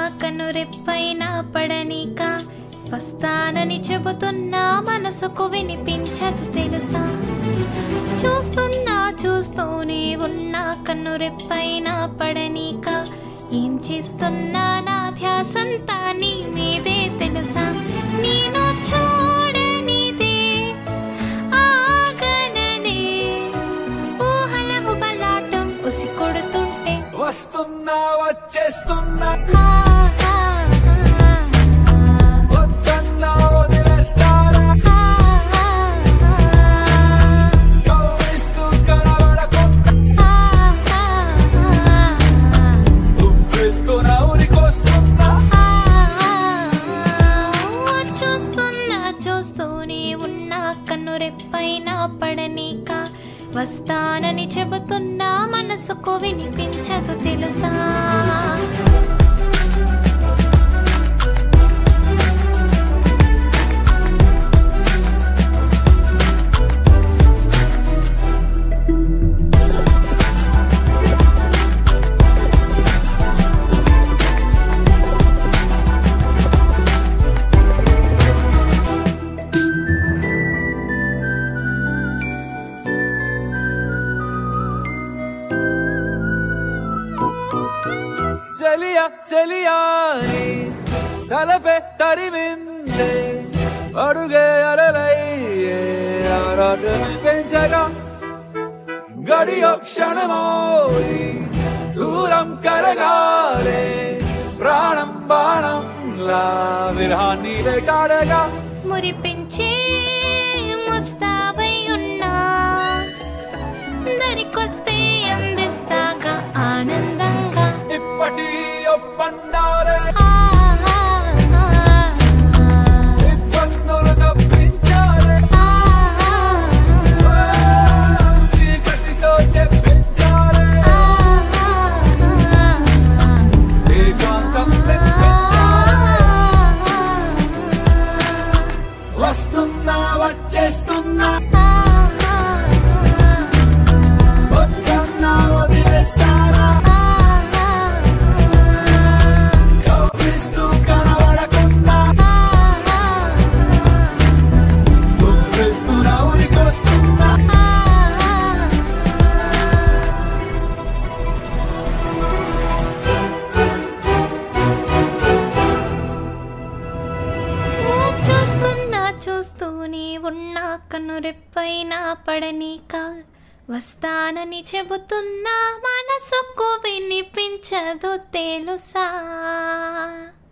కనురెప్పైన పడనీక వస్తానని చెబుతున్నా మనసుకు వినిపించదు తెలుసా చూస్తున్నా చూస్తూనే ఉన్నా కన్నురెప్పైన పడనీక ఏం చేస్తున్నా నా ధ్యాసంతా నీ మీదే తెలుసా నేను చూడనిదే ఆగననే ఊహల హుబలాటం ఉసి కొడుతుంటే వస్తున్నా వచ్చేస్తున్నా ఆ, ఆ, ఆ, వద్దన్నా వదిలేస్తారా ఆ, ఆ, ఆ. కవ్విస్తూ కనబడకుండా ఉవ్వెత్తున ఉరికొస్తున్నా చూస్తున్నా చూస్తూనే ఉన్నా కన్నురెప్పైన పడనీక వస్తానని చెబుతున్నా మనసుకు వినిపించదు తెలుసా చలియ చలియాని తలపే తరిమిందే అడుగే అరలయ్యే ఆరాటం పెంచగా గడియ క్షణమోయి దూరం కరగాలే ప్రాణం బాణంలా విరహాన్ని వేటాడగా మురిపించే ముస్తాబై ఉన్నా దరికొస్తే అందిస్తాగా ఆనందంగా ఇప్పటి ఒప్పందాలే ఆ, ఆ, ఆ, ఇబ్బందులు తప్పించాలే ఆ, ఆ, చీకటితో చెప్పించాలే ఆ, ఆ, ఏకాంతం తెప్పించాలే వస్తున్నా వచ్చేస్తున్నా వద్దన్నా వదిలేస్తారా కవ్విస్తూ కనబడకుండా ఉవ్వెత్తున ఉరికొస్తున్నా చూస్తున్నా చూస్తూనే ఉన్నా కనురెప్పైన పడనీక వస్తానని చెబుతున్నా మనసుకు వినిపించదు తెలుసా